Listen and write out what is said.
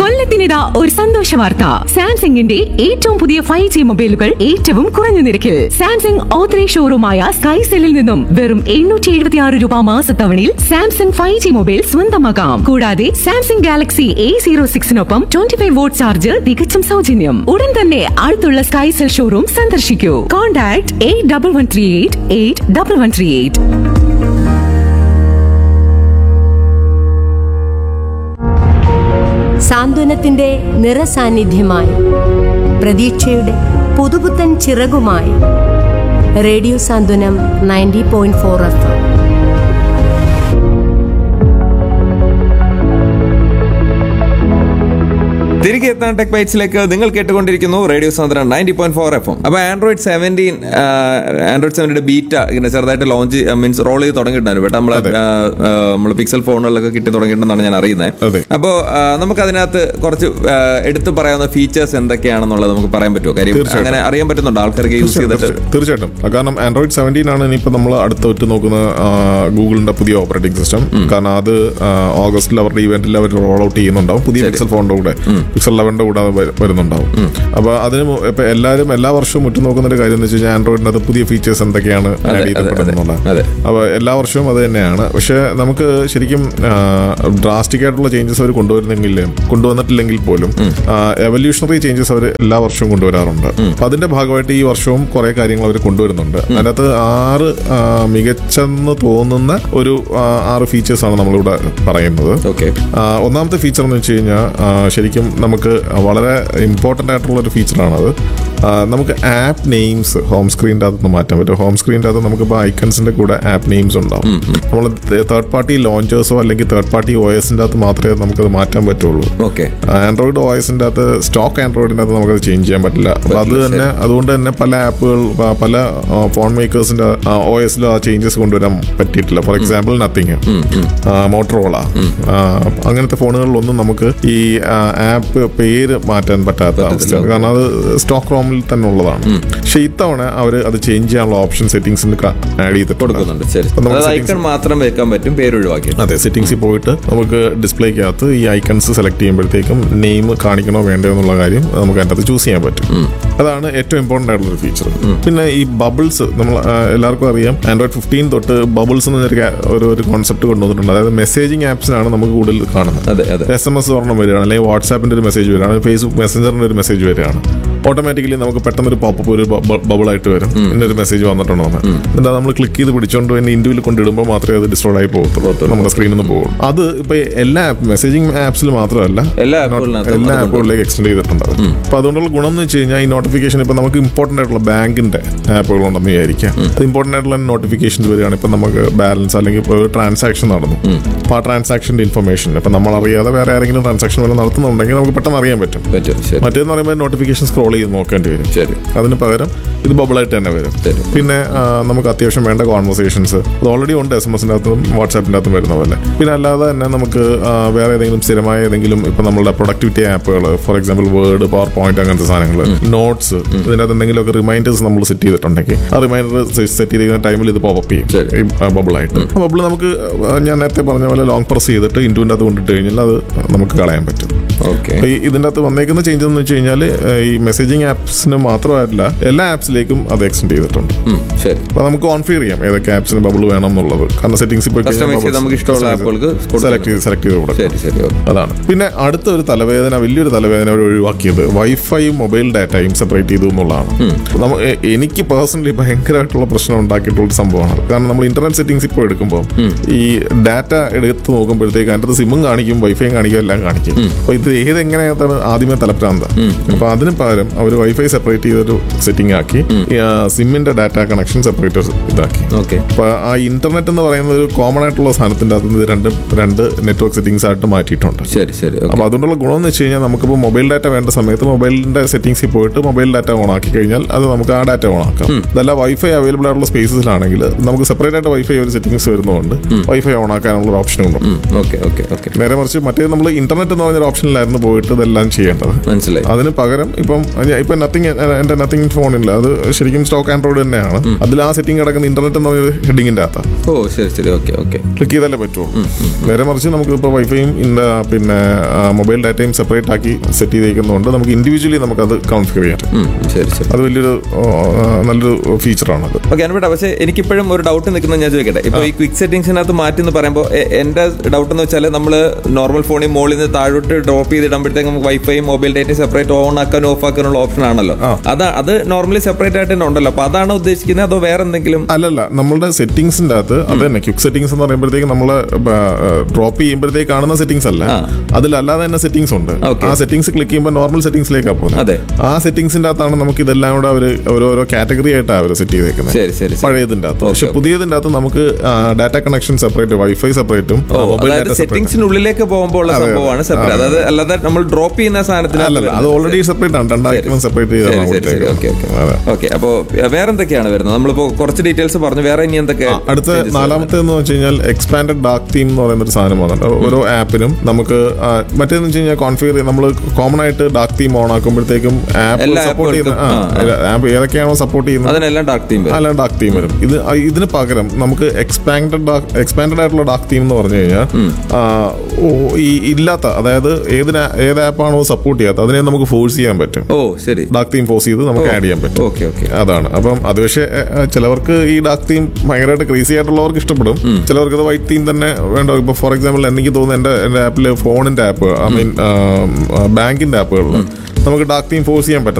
കൊല്ലത്തിനിതാ ഒരു സന്തോഷ വാർത്ത സാംസങ്ങിന്റെ ഏറ്റവും പുതിയ ഫൈവ് ജി മൊബൈലുകൾ ഏറ്റവും കുറഞ്ഞ നിരക്കിൽ സാംസങ് ഓത്തറൈസ് ഷോറൂമായ സ്കൈസെല്ലിൽ നിന്നും വെറും എണ്ണൂറ്റി എഴുപത്തി ആറ് രൂപ മാസത്തവണയിൽ സാംസങ് ഫൈവ് ജി മൊബൈൽ സ്വന്തമാക്കാം കൂടാതെ സാംസങ് ഗാലക്സി എ സീറോ സിക്സിനൊപ്പം ട്വന്റി ഫൈവ് വോട്ട് ചാർജ് തികച്ചും സൗജന്യം ഉടൻ തന്നെ അടുത്തുള്ള സ്കൈസെൽ ഷോറൂം സന്ദർശിക്കൂ contact eight double one three eight eight double one three eight സാന്ത്വനത്തിന്റെ നിറസാന്നിധ്യമായി പ്രതീക്ഷയുടെ പുതുപുത്തൻ ചിറകുമായി radio Santhwanam ninety point four F തിരികെ എത്താൻ ടെക് ബൈറ്റ്സിലേക്ക് നിങ്ങൾ കേട്ടുകൊണ്ടിരിക്കുന്നു റേഡിയോ സാന്ദ്രൻ ninety point four F M അപ്പൊ ആൻഡ്രോയിഡ് സെവൻറ്റീൻ ആൻഡ്രോയിഡ് സെവൻറ്റിയുടെ ബീറ്റ ഇങ്ങനെ ചെറുതായിട്ട് ലോഞ്ച് മീൻസ് റോൾ ചെയ്ത് തുടങ്ങിയിട്ടുണ്ടായിരുന്നു ബട്ട് നമ്മളെ നമ്മൾ പിക്സൽ ഫോണുകളിലൊക്കെ കിട്ടി തുടങ്ങിയിട്ടുണ്ടെന്നാണ് ഞാൻ അതെ. അറിയുന്നത് അപ്പോൾ നമുക്ക് അതിനകത്ത് കുറച്ച് ആ, എടുത്തു പറയാവുന്ന ഫീച്ചേഴ്സ് എന്തൊക്കെയാണെന്നുള്ളത് നമുക്ക് പറയാൻ പറ്റുമോ കാര്യം തീർച്ചയായിട്ടും. അങ്ങനെ അറിയാൻ പറ്റുന്നുണ്ടോ ആൾക്കാർക്ക് യൂസ് ചെയ്തിട്ട് തീർച്ചയായിട്ടും ആ, കാരണം ആൻഡ്രോയിഡ് സെവൻറ്റീൻ ആണ് ഇനിയിപ്പോൾ നമ്മൾ അടുത്തോട്ട് നോക്കുന്ന ആ, ഗൂഗിളിന്റെ പുതിയ ഓപ്പറേറ്റിംഗ് സിസ്റ്റം കാരണം അത് ആ, ഓഗസ്റ്റിൽ അവരുടെ ഇവന്റിൽ അവർ റോൾ ഔട്ട് ചെയ്യുന്നുണ്ടാവും പുതിയ പിക്സൽ ഫോണിന്റെ കൂടെ പിക്സൽ ലെവന്റെ കൂടെ അത് വരു- വരുന്നുണ്ടാവും അപ്പൊ അതിന് മു- ഇപ്പൊ എല്ലാവരും എല്ലാ വർഷവും ഉറ്റുനോക്കുന്ന ഒരു കാര്യം എന്ന് വെച്ച് കഴിഞ്ഞാൽ ആൻഡ്രോയിഡിന്റെ അത് പുതിയ ഫീച്ചേഴ്സ് എന്തൊക്കെയാണ് അതെ, ആഡ് അതെ, ചെയ്തപ്പെടുന്നുള്ളത് അതെ. അപ്പോൾ എല്ലാ വർഷവും അത് തന്നെയാണ് പക്ഷെ നമുക്ക് ശരിക്കും ഡ്രാസ്റ്റിക് ആയിട്ടുള്ള ചേഞ്ചസ് അവർ കൊണ്ടുവരുന്നെങ്കിലും കൊണ്ടുവന്നിട്ടില്ലെങ്കിൽ പോലും എവല്യൂഷണറി ചേഞ്ചസ് അവർ എല്ലാ വർഷവും കൊണ്ടുവരാറുണ്ട് അപ്പൊ അതിന്റെ ഭാഗമായിട്ട് ഈ വർഷവും കുറെ കാര്യങ്ങൾ അവർ കൊണ്ടുവരുന്നുണ്ട് അതിനകത്ത് ആറ് ആ, മികച്ചെന്ന് തോന്നുന്ന ഒരു ആ, ആറ് ഫീച്ചേഴ്സ് ആണ് നമ്മളിവിടെ പറയുന്നത് ഓക്കെ ആ, ഒന്നാമത്തെ ഫീച്ചർ എന്ന് വെച്ച് കഴിഞ്ഞാൽ ആ, ശരിക്കും നമുക്ക് വളരെ ഇമ്പോർട്ടൻ്റ് ആയിട്ടുള്ള ഒരു ഫീച്ചറാണത് ആ, നമുക്ക് ആപ്പ് നെയിംസ് ഹോം സ്ക്രീനിൻ്റെ അകത്ത് മാറ്റാൻ പറ്റും ഹോം സ്ക്രീനിൻ്റെ അകത്ത് നമുക്കിപ്പോൾ ഐക്കൺസിൻ്റെ കൂടെ ആപ്പ് നെയിംസ് ഉണ്ടാവും നമ്മൾ തേർഡ് പാർട്ടി ലോഞ്ചേഴ്സോ അല്ലെങ്കിൽ തേർഡ് പാർട്ടി ഒ എസിൻ്റെ അകത്ത് മാത്രമേ നമുക്കത് മാറ്റാൻ പറ്റുള്ളൂ ഓക്കെ ആൻഡ്രോയിഡ് ഒ എസിൻ്റെ അകത്ത് സ്റ്റോക്ക് ആൻഡ്രോയിഡിൻ്റെ അകത്ത് നമുക്കത് ചേഞ്ച് ചെയ്യാൻ പറ്റില്ല അപ്പൊ അത് തന്നെ അതുകൊണ്ട് തന്നെ പല ആപ്പുകൾ പല ഫോൺ മേക്കേഴ്സിന്റെ ഒ എസിലും ആ ചേഞ്ചസ് കൊണ്ടുവരാൻ പറ്റിയിട്ടില്ല ഫോർ എക്സാമ്പിൾ നത്തിങ് മോട്ടറോള അങ്ങനത്തെ ഫോണുകളിലൊന്നും നമുക്ക് ഈ ആപ്പ് പേര് മാറ്റാൻ പറ്റാത്ത അവസ്ഥയാണ് കാരണം അത് സ്റ്റോക്ക് റോമിൽ തന്നെ ഉള്ളതാണ് പക്ഷെ ഇത്തവണ അവർ അത് ചേഞ്ച് ചെയ്യാനുള്ള ഓപ്ഷൻ സെറ്റിംഗ്സിൽ ആഡ് ചെയ്തിട്ടുണ്ട് കൊടുക്കുന്നുണ്ട് ശരി അപ്പൊ നമുക്ക് അതായത് settings- ഐക്കൺ മാത്രം വെക്കാൻ പറ്റും പേര് ഒഴിവാക്കി അതെ സെറ്റിംഗ്സിൽ പോയിട്ട് നമുക്ക് ഡിസ്പ്ലേക്കകത്ത് ഈ ഐക്കൺസ് സെലക്ട് ചെയ്യുമ്പോഴത്തേക്കും നെയിം കാണിക്കണോ വേണ്ടോ എന്നുള്ള കാര്യം നമുക്ക് അതിനകത്ത് ചൂസ് ചെയ്യാൻ പറ്റും അതാണ് ഏറ്റവും ഇമ്പോർട്ടൻ്റ് ആയിട്ടുള്ള ഒരു ഫീച്ചർ പിന്നെ ഈ ബബിൾസ് നമ്മൾ ആ, എല്ലാവർക്കും അറിയാം ആൻഡ്രോയിഡ് ഫിഫ്റ്റീൻ തൊട്ട് ബബിൾസ് എന്നൊരു കാ- ഒരു ഒരു കോൺസെപ്റ്റ് കൊണ്ടുവന്നിട്ടുണ്ട് അതായത് മെസ്സേജിങ് ആപ്സിനാണ് നമുക്ക് കൂടുതൽ കാണുന്നത് അതെ അതെ എസ് എം എസ് ഒരെണ്ണം വരികയാണ് അല്ലെങ്കിൽ വാട്സാപ്പിന്റെ ഒരു മെസ്സേജ് വരികയാണ് ഫേസ്ബുക്ക് മെസ്സഞ്ചറിന്റെ ഒരു മെസ്സേജ് വരികയാണ് ഓട്ടോമാറ്റിക്കലി നമുക്ക് പെട്ടെന്ന് ഒരു പോപ്പ് ഒരു ബബിൾ ആയിട്ട് വരും ഇന്നൊരു മെസ്സേജ് വന്നിട്ടുണ്ടോ എന്ന് എന്നിട്ട് നമ്മൾ ക്ലിക്ക് ചെയ്ത് പിടിച്ചോണ്ട് തന്നെ ഇന്ത്യയിൽ കൊണ്ടിടുമ്പോൾ മാത്രമേ അത് ഡിസ്ട്രോൾ ആയി പോകത്തുള്ളൂ നമ്മുടെ സ്ക്രീനിൽ നിന്ന് പോകും അത് ഇപ്പൊ എല്ലാ മെസ്സേജിംഗ് ആപ്സിൽ മാത്രമല്ല എല്ലാ ആപ്പുകളിനകത്തും എല്ലാ അത് ആപ്പുകളിലേക്ക് എക്സ്റ്റെൻഡ് ചെയ്തിട്ടുണ്ട് അത്. അപ്പൊ അതുകൊണ്ടുള്ള ഗുണം എന്ന് വെച്ച് കഴിഞ്ഞാൽ ഈ നോട്ടിഫിക്കേഷൻ ഇപ്പൊ നമുക്ക് ഇമ്പോർട്ടന്റ് ആയിട്ടുള്ള ബാങ്കിന്റെ ആപ്പുകൾ ഉണ്ടെന്ന് വിചാരിക്കാം അത് ഇമ്പോർട്ടന്റ് ആയിട്ടുള്ള നോട്ടിഫിക്കേഷൻസ് വരികയാണ് ഇപ്പൊ നമുക്ക് ബാലൻസ് അല്ലെങ്കിൽ ഇപ്പൊ ഒരു ട്രാൻസാക്ഷൻ നടന്നു അപ്പൊ ആ ട്രാൻസാക്ഷന്റെ ഇൻഫർമേഷൻ ഇപ്പൊ നമ്മൾ അറിയാതെ വേറെ ആരെങ്കിലും ട്രാൻസാക്ഷൻ വല്ല നടത്തുന്നുണ്ടെങ്കിൽ നമുക്ക് പെട്ടെന്ന് അറിയാൻ പറ്റും പറ്റും ശരി മറ്റേന്ന് പറയുമ്പോൾ നോട്ടിഫിക്കേഷൻ സ്ക്രോൾ ചെയ്ത് നോക്കേണ്ടി വരും ശരി അതിന് പകരം ഇത് ബബിളായിട്ട് തന്നെ വരും ശരി. പിന്നെ ആ, നമുക്ക് അത്യാവശ്യം വേണ്ട കോൺവെർസേഷൻസ് അത് ഓൾറെഡി ഉണ്ട് എസ് എം എസിൻ്റെ അകത്തും വാട്സാപ്പിൻ്റെ അകത്തും വരുന്ന പോലെ പിന്നെ അല്ലാതെ തന്നെ നമുക്ക് ആ, വേറെ ഏതെങ്കിലും സ്ഥിരമായ ഏതെങ്കിലും ഇപ്പം നമ്മളുടെ പ്രൊഡക്ടിവിറ്റി ആപ്പുകൾ for example Word PowerPoint അങ്ങനത്തെ സാധനങ്ങൾ നോട്ട്സ് ഇതിനകത്ത് എന്തെങ്കിലുമൊക്കെ റിമൈൻഡേഴ്സ് നമ്മൾ സെറ്റ് ചെയ്തിട്ടുണ്ടെങ്കിൽ ആ റിമൈൻഡർ സെറ്റ് ചെയ്തിരിക്കുന്ന ടൈമിൽ ഇത് പോപ്പ് ചെയ്യും ശരി. ഈ ബബിളായിട്ട് ആ ബബിൾ നമുക്ക് ആ, ഞാൻ നേരത്തെ പറഞ്ഞ പോലെ ലോങ് പ്രസ് ചെയ്തിട്ട് ഇൻറ്റുവിൻ്റെ അകത്ത് കൊണ്ടിട്ട് കഴിഞ്ഞാൽ അത് നമുക്ക് കളയാൻ പറ്റും ഓക്കെ അപ്പൊ ഈ ഇതിന്റെ അകത്ത് വന്നേക്കുന്ന ചേഞ്ചസ് എന്ന് വെച്ച് കഴിഞ്ഞാൽ ഈ മെസ്സേജിംഗ് ആപ്സിന് മാത്രമല്ല എല്ലാ ആപ്സിലേക്കും അത് എക്സ്റ്റെൻഡ് ചെയ്തിട്ടുണ്ട് ശരി അപ്പൊ നമുക്ക് കോൺഫിഗർ ചെയ്യാം ഏതൊക്കെ ആപ്സിന് ബബിൾ വേണം എന്നുള്ളത് കാരണം സെറ്റിംഗ്സിൽ പോയി Customize ചെയ്ത് നമുക്ക് ഇഷ്ടമുള്ള ആപ്പുകൾക്ക് കൊടുക്കാം. സെലക്ട് ചെയ്ത് സെലക്ട് ചെയ്ത് കൊടുക്കാം ശരി ശരി ഓക്കെ അതാണ് പിന്നെ അടുത്ത ഒരു തലവേദന വലിയൊരു തലവേദന അവർ ഒഴിവാക്കിയത് വൈഫൈയും മൊബൈൽ ഡാറ്റയും സെപ്പറേറ്റ് ചെയ്തു എന്നുള്ളതാണ് നമ്മ- എ- എനിക്ക് പേഴ്സണലി ഭയങ്കരമായിട്ടുള്ള പ്രശ്നം ഉണ്ടാക്കിയിട്ടുള്ള ഒരു സംഭവമാണ് കാരണം നമ്മൾ ഇന്റർനെറ്റ് സെറ്റിംഗ്സ് ഇപ്പോൾ എടുക്കുമ്പോൾ ഈ ഡാറ്റ എടുത്ത് നോക്കുമ്പോഴത്തേക്ക് അതിൻ്റെ സിമ്മും കാണിക്കും വൈഫൈയും കാണിക്കും എല്ലാം കാണിക്കും അപ്പൊ ഇത് ഏത് എങ്ങനെയാണ് ആദ്യമേ തലപ്രാന്ത അപ്പൊ അതിന് പകരം അവർ വൈഫൈ സെപ്പറേറ്റ് ചെയ്തൊരു സെറ്റിംഗ് ആക്കി സിമ്മിന്റെ ഡാറ്റ കണക്ഷൻ സെപ്പറേറ്റ് ഇതാക്കി ഓക്കെ അപ്പൊ ആ ഇന്റർനെറ്റ് എന്ന് പറയുന്നത് ഒരു കോമൺ ആയിട്ടുള്ള സാധനത്തിന്റെ അകത്ത് നിന്ന് രണ്ട് രണ്ട് നെറ്റ്വർക്ക് സെറ്റിംഗ്സ് ആയിട്ട് മാറ്റിയിട്ടുണ്ട് ശരി ശരി ഓക്കെ അപ്പൊ അതുകൊണ്ടുള്ള ഗുണം എന്ന് വെച്ച് കഴിഞ്ഞാൽ നമുക്കിപ്പോൾ മൊബൈൽ ഡാറ്റ വേണ്ട സമയത്ത് മൊബൈലിന്റെ സെറ്റിംഗ്സിൽ പോയിട്ട് മൊബൈൽ ഡാറ്റ ഓൺ ആക്കി കഴിഞ്ഞാൽ അത് നമുക്ക് ആ ഡാറ്റ ഓൺ ആക്കാം അതല്ല വൈഫൈ അവൈലബിൾ ആയിട്ടുള്ള സ്പേസസിലാണെങ്കിൽ നമുക്ക് സെപ്പറേറ്റ് ആയിട്ട് വൈഫൈ ഒരു സെറ്റിംഗ്സ് വരുന്നതുകൊണ്ട് വൈഫൈ ഓൺ ആക്കാനുള്ള ഒരു ഓപ്ഷൻ ഉണ്ട് ഓക്കെ ഓക്കെ ഓക്കെ നേരെ മറിച്ച് മറ്റേ നമ്മൾ ഇന്റർനെറ്റ് എന്ന് പറഞ്ഞൊരു ഓപ്ഷനിലായിരുന്നു പോയിട്ട് ഇതെല്ലാം ചെയ്യേണ്ടത് മനസ്സിലായി അതിന് പകരം ഇപ്പം ഞാൻ- ഇപ്പം നത്തിങ് എന്റെ നത്തിങ് ഫോണില്ല അത് അത് ശരിക്കും സ്റ്റോക്ക് ആൻഡ്രോയിഡ് തന്നെയാണ് അതിൽ ആ സെറ്റിംഗ് കിടക്കുന്ന ഇന്റർനെറ്റ് എന്ന് പറയുന്നത് ഹെഡിങ്ങിന്റെ അകത്താണ് ഓ ശരി ശരി ഓക്കെ ഓക്കെ ക്ലിക്ക് ചെയ്താലേ പറ്റുള്ളൂ നേരെ മറിച്ച് നമുക്ക് ഇപ്പോൾ വൈഫൈയും ഇന്ന പിന്നെ മൊബൈൽ ഡാറ്റയും സെപ്പറേറ്റ് ആക്കി സെറ്റ് ചെയ്തേക്കുന്നതുകൊണ്ട് നമുക്ക് ഇൻഡിവിജ്വലി നമുക്കത് കോൺഫിഗർ ചെയ്യാം ശരി ശരി അത് വലിയൊരു ആ, നല്ലൊരു ഫീച്ചറാണത് ഓക്കെ അനുപേട്ട പക്ഷേ എനിക്കിപ്പോഴും ഒരു ഡൗട്ട് നിൽക്കുന്നത് ഞാൻ ചോദിക്കട്ടെ ഇപ്പൊ ഈ ക്വിക്ക് സെറ്റിംഗ്സിനകത്ത് മാറ്റി എന്ന് പറയുമ്പോൾ എ- എന്റെ ഡൗട്ട് എന്ന് വെച്ചാൽ നമ്മൾ നോർമൽ ഫോണിൽ മുകളിൽ നിന്ന് താഴോട്ട് ഡ്രോപ്പ് ചെയ്തിടുമ്പോഴത്തേക്ക് നമുക്ക് wifi mobile data separate on ആക്കാനും ഓഫ് ആക്കാനുള്ള ഓപ്ഷൻ ആണല്ലോ അത് അത് നോർമലി സെപ്പറേറ്റ് ആയിട്ട് തന്നെ ഉണ്ടല്ലോ അപ്പൊ അതാണ് ഉദ്ദേശിക്കുന്നത് അതോ വേറെ എന്തെങ്കിലും അല്ലല്ല നമ്മളുടെ സെറ്റിംഗ്സിന്റെ അകത്ത് അത് തന്നെ ക്വിക്ക് സെറ്റിംഗ്സ് എന്ന് പറയുമ്പോഴത്തേക്ക് നമ്മൾ ഡ്രോപ്പ് ചെയ്യുമ്പോഴത്തേക്ക് കാണുന്ന സെറ്റിംഗ്സ് അല്ല അതിലല്ലാതെ തന്നെ സെറ്റിംഗ്സ് ഉണ്ട് Okay. ആ സെറ്റിംഗ്സ് ക്ലിക്ക് ചെയ്യുമ്പോൾ നോർമൽ സെറ്റിംഗ്സിലേക്കാണ് പോകുന്നത് അതെ. ആ സെറ്റിംഗ്സിന്റെ അകത്താണ് നമുക്ക് ഇതെല്ലാം കൂടെ അവർ ഓരോരോ കാറ്റഗറി ആയിട്ടാണ് അവർ സെറ്റ് ചെയ്തേക്കുന്നത് ശരി ശരി ശരി പഴയതിന്റെ അകത്ത് പക്ഷെ Okay. പുതിയതിന്റെ അകത്ത് നമുക്ക് ഡാറ്റ കണക്ഷൻ സെപ്പറേറ്റ് വൈഫൈ സെപ്പറേറ്റും ഓ അതായത് സെറ്റിംഗ്സിനുള്ളിലേക്ക് പോകുമ്പോൾ ഉള്ള സംഭവമാണ് സെപ്പറേറ്റ് അതായത് അല്ലാതെ നമ്മൾ ഡ്രോപ്പ് ചെയ്യുന്ന സാധനത്തിന് അല്ലല്ല അത് ഓൾറെഡി സെപ്പറേറ്റ് ആണ് രണ്ടായിരം സെപ്പറേറ്റ് ശരി ചെയ്താണ് ശരി ശരി ഓക്കെ ഓക്കെ ഓക്കെ അപ്പോ വേറെ എന്തൊക്കെയാണ് വരുന്നത് നമ്മളിപ്പോ കുറച്ച് ഡീറ്റെയിൽസ് പറഞ്ഞു വേറെ ഇനി എന്തൊക്കെ അടുത്ത നാലാമത്തെ എന്ന് വെച്ച് കഴിഞ്ഞാൽ എക്സ്പാൻഡഡ് ഡാർക്ക് തീം എന്ന് പറയുന്ന ഒരു സാധനം വന്നിട്ടുണ്ട് ഓരോ ആപ്പിനും നമുക്ക് ആ, മറ്റേന്ന് വെച്ച് കഴിഞ്ഞാൽ കോൺഫിഗർ നമ്മൾ കോമൺ ആയിട്ട് ഡാർക്ക് തീം ഓൺ ആക്കുമ്പോഴത്തേക്കും ആപ്പ് എല്ലാ സപ്പോർട്ട് ചെയ്യുന്ന ആപ്പ് ഏതൊക്കെയാണോ സപ്പോർട്ട് ചെയ്യുന്നത് അതിനെല്ലാം ഡാർക്ക് തീം അല്ല ഡാർക്ക് തീം വരും ഇത് ആ, ഇതിന് പകരം നമുക്ക് എക്സ്പാൻഡഡ് എക്സ്പാൻഡഡ് ആയിട്ടുള്ള ഡാർക്ക് തീം എന്ന് പറഞ്ഞു കഴിഞ്ഞാൽ ആ, ഓ, ഈ ഇല്ലാത്ത അതായത് ഏതിന് ഏത് ആപ്പാണോ സപ്പോർട്ട് ചെയ്യാത്ത അതിനെ നമുക്ക് ഫോഴ്സ് ചെയ്യാൻ പറ്റും ഓ ശരി ഡാർക്ക് തീം ഫോഴ്സ് ചെയ്ത് നമുക്ക് ആഡ് ചെയ്യാൻ പറ്റും ഓക്കെ ഓക്കെ അതാണ് അപ്പം അത് പക്ഷേ എ, എ, ചിലവർക്ക് ഈ ഡാർക്ക് തീം ഭയങ്കരമായിട്ട് ക്രീസി ആയിട്ടുള്ളവർക്ക് ഇഷ്ടപ്പെടും ചിലവർക്ക് അത് വൈറ്റ് തീം തന്നെ വേണ്ട ഇപ്പൊ ഫോർ എക്സാമ്പിൾ എനിക്ക് തോന്നുന്നു എന്റെ എന്റെ ആപ്പിൽ ഫോണിന്റെ ആപ്പ് ഐ മീൻ ബാങ്കിന്റെ ആപ്പുകളിൽ നമുക്ക് ഡാർക്ക് തീം ഫോഴ്സ് ചെയ്യാൻ പറ്റും